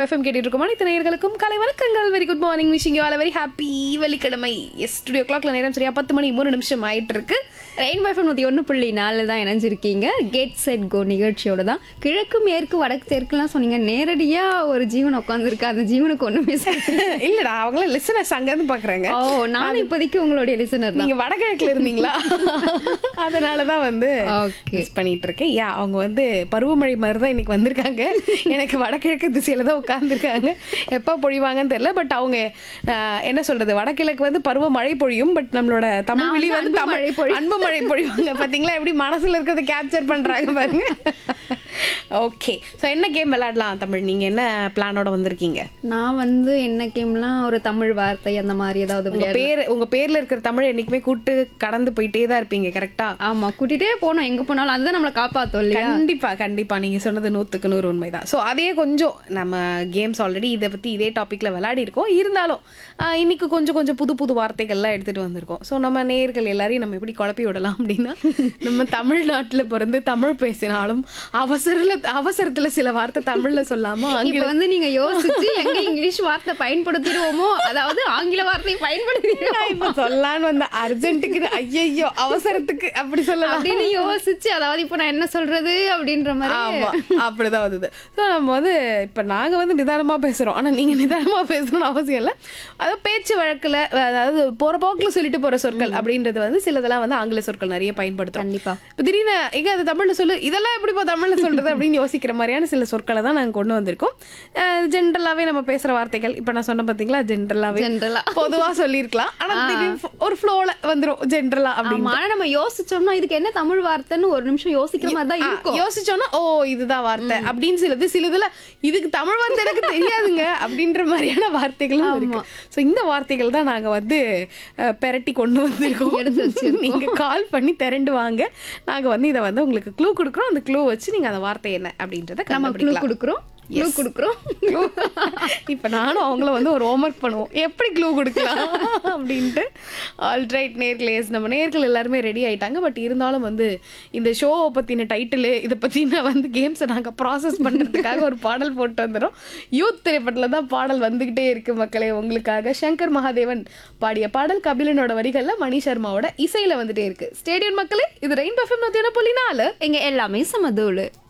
FM கேட்டுட்டு இருக்கோம் அனைத்து நேயர்களுக்கும் கலை வணக்கங்கள் very good morning wishing you all very happy வெள்ளிக்கிழமை எஸ் ஸ்டுடியோ கிளாக்ல நேரம் சரியா பத்து மணி மூணு நிமிஷம் ஆயிட்டு இருக்கு ரெயின்போ எஃப்எம் நூற்றி ஒன்று புள்ளி நாலு தான் இணைஞ்சிருக்கீங்க கேட் செட் கோ நிகழ்ச்சியோட தான் கிழக்கு மேற்கு வடக்கு தெற்குலாம் சொன்னீங்க நேரடியாக ஒரு ஜீவன் உட்காந்துருக்கு அந்த ஜீவனுக்கு ஒன்றுமே இல்லடா அவங்கள லிசனர்ஸ் அங்க இருந்து பாக்குறாங்க ஓ நான் இப்போதைக்கு உங்களுடைய லிசனர் தான் நீங்க வடகிழக்குல இருந்தீங்களா அதனாலதான் வந்து ஓகே மிஸ் பண்ணிட்டு இருக்கேன் யா அவங்க வந்து பருவமழை மாதிரி தான் இன்னைக்கு வந்திருக்காங்க எனக்கு வடகிழக்கு திசையில தான் உட்கார்ந்துருக்காங்க எப்போ பொழிவாங்கன்னு தெரியல பட் அவங்க ஆஹ், என்ன சொல்றது வடகிழக்கு வந்து பருவமழை பொழியும் பட் நம்மளோட தமிழ் நான் வெளி வந்து வந்து அன்பு தமிழ் மழை பொழியும். அன்பு மழை பொழிவாங்க பாத்தீங்களா எப்படி மனசுல இருக்கிறத கேப்சர் பண்றாங்க பாருங்க ஓகே ஸோ என்ன கேம் விளையாடலாம் தமிழ் நீங்க என்ன பிளானோட வந்திருக்கீங்க நான் வந்து என்ன கேம்லாம் ஒரு தமிழ் வார்த்தை அந்த மாதிரி ஏதாவது உங்க விளையாடு பேர் உங்க பேர்ல இருக்கிற தமிழ் என்னைக்குமே கூட்டு கடந்து போயிட்டே தான் இருப்பீங்க கரெக்டா ஆமா கூட்டிட்டே போனோம் எங்க போனாலும் அதுதான் நம்மளை காப்பாத்தோம் இல்லையா கண்டிப்பா கண்டிப்பா நீங்க சொன்னது நூத்துக்கு நூறு உண்மைதான் ஸோ அதே கொஞ்சம் நம்ம கேம்ஸ் ஆல்ரெடி இதை பத்தி இதே டாபிக்ல விளையாடி இருக்கோம் இருந்தாலும் ஆஹ், இன்னைக்கு கொஞ்சம் கொஞ்சம் புது புது வார்த்தைகள்லாம் எடுத்துட்டு வந்திருக்கோம் ஸோ நம்ம நேயர்கள் எல்லாரையும் நம்ம எப்படி குழப்பி விடலாம் அப்படின்னா நம்ம தமிழ்நாட்டுல பிறந்து தமிழ் பேசினாலும் அவசரல அவசரத்துல சில வார்த்தை தமிழ்ல சொல்லாம இப்ப ஆங்கிலம் வந்து நீங்க யோசிச்சு எங்க இங்கிலீஷ் வார்த்தை பயன்படுத்திடுவோமோ அதாவது ஆங்கில வார்த்தையை பயன்படுத்திடுவோம் நான் இப்ப சொல்லலான்னு வந்த அர்ஜென்ட்டுக்கு ஐயையோ அவசரத்துக்கு அப்படி சொல்லலாம் அப்படின்னு யோசிச்சு அதாவது இப்ப நான் என்ன சொல்றது அப்படின்ற மாதிரி ஆமா அப்படிதான் வந்தது ஸோ நம்ம வந்து இப்ப நாங்க வந்து நிதானமா பேசுறோம் ஆனா நீங்க நிதானமா பேசணும்னு அவசியம் இல்லை அதாவது பேச்சு வழக்குல அதாவது போற போக்குல சொல்லிட்டு போற சொற்கள் அப்படின்றது வந்து சிலதெல்லாம் வந்து ஆங்கில சொற்கள் நிறைய பயன்படுத்தும் கண்டிப்பா இப்போ திடீர்னு எங்க அது தமிழ்ல சொல்லு இதெல்லாம் எப்படிப்பா தமிழ்ல சொல்றது அப்படின்னு யோசிக்கிற மாதிரியான சில சொற்களை தான் நாங்க கொண்டு வந்திருக்கோம் ஜென்ரலாவே நம்ம பேசுற வார்த்தைகள் இப்ப நான் சொன்ன பாத்தீங்களா ஜென்ரலாவே ஜென்ரலா பொதுவா சொல்லியிருக்கலாம் ஆனா திடீர்னு ஒரு ஃப்ளோல வந்துரும் ஜென்ரலா அப்படின்னு ஆமா ஆனா நம்ம யோசிச்சோம்னா இதுக்கு என்ன தமிழ் வார்த்தைன்னு ஒரு நிமிஷம் யோசிக்கிற மாதிரி தான் ஆ, இருக்கும் யோசிச்சோன்னா ஓ இதுதான் வார்த்தை அப்படின்னு சிலது சிலதுல இதுக்கு தமிழ் வார்த்தை எனக்கு தெரியாதுங்க அப்படின்ற மாதிரியான வார்த்தைகளும் இருக்கு சோ இந்த வார்த்தைகள் தான் நாங்க வந்து அஹ், பெரட்டி கொண்டு வந்திருக்கோம் எடுத்து நீங்க கால் பண்ணி திரண்டு வாங்க நாங்க வந்து இதை வந்து உங்களுக்கு க்ளூ கொடுக்குறோம் அந்த க்ளூ வச்சு நீங்க அந்த வார்த்தை என்ன அப்படின்றத நம்ம க்ளூ கண்டுபிடிக்கலாம் கொடுக்குறோம் க்ளூ கொடுக்குறோம் இப்ப நானும் அவங்கள வந்து ஒரு ஹோம்ஒர்க் பண்ணுவோம் எப்படி க்ளூ கொடுக்கலாம் அப்படின்ட்டு ஆல்ரைட் நேர்களேஸ் நம்ம நேர்கள் எல்லாருமே ரெடி ஆயிட்டாங்க பட் இருந்தாலும் வந்து இந்த ஷோவை பத்தின டைட்டில் இதை பத்தின வந்து கேம்ஸை நாங்க ப்ராசஸ் பண்றதுக்காக ஒரு பாடல் போட்டு வந்துடும் யூத் திரைப்படத்துல தான் பாடல் வந்துகிட்டே இருக்கு மக்களே உங்களுக்காக சங்கர் மகாதேவன் பாடிய பாடல் கபிலனோட வரிகள்ல மணி சர்மாவோட இசையில வந்துட்டே இருக்கு ஸ்டேடியம் மக்களே இது ரெயின் பஃபம் நூத்தி ஒன்று புள்ளி நாலு எங்க எல்லாமே சமதூளு